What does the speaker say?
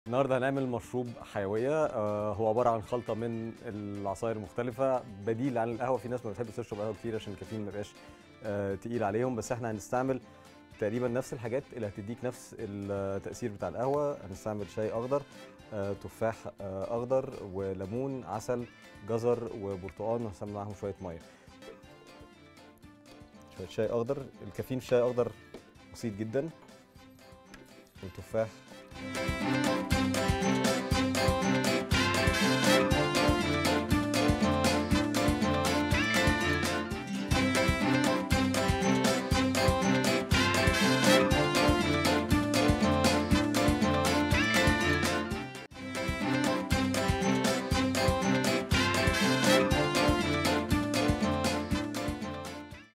النهارده هنعمل مشروب حيويه آه، هو عباره عن خلطه من العصائر المختلفه بديل عن القهوه في ناس ما بتحبش تشرب قهوه كتير عشان الكافيين ما يبقاش آه، تقيل عليهم بس احنا هنستعمل تقريبا نفس الحاجات اللي هتديك نفس التاثير بتاع القهوه هنستعمل شاي اخضر آه، تفاح آه، اخضر وليمون عسل جزر وبرتقال وهنستعمل معاهم شويه ميه شويه شاي اخضر الكافيين في الشاي الاخضر بسيط جدا والتفاح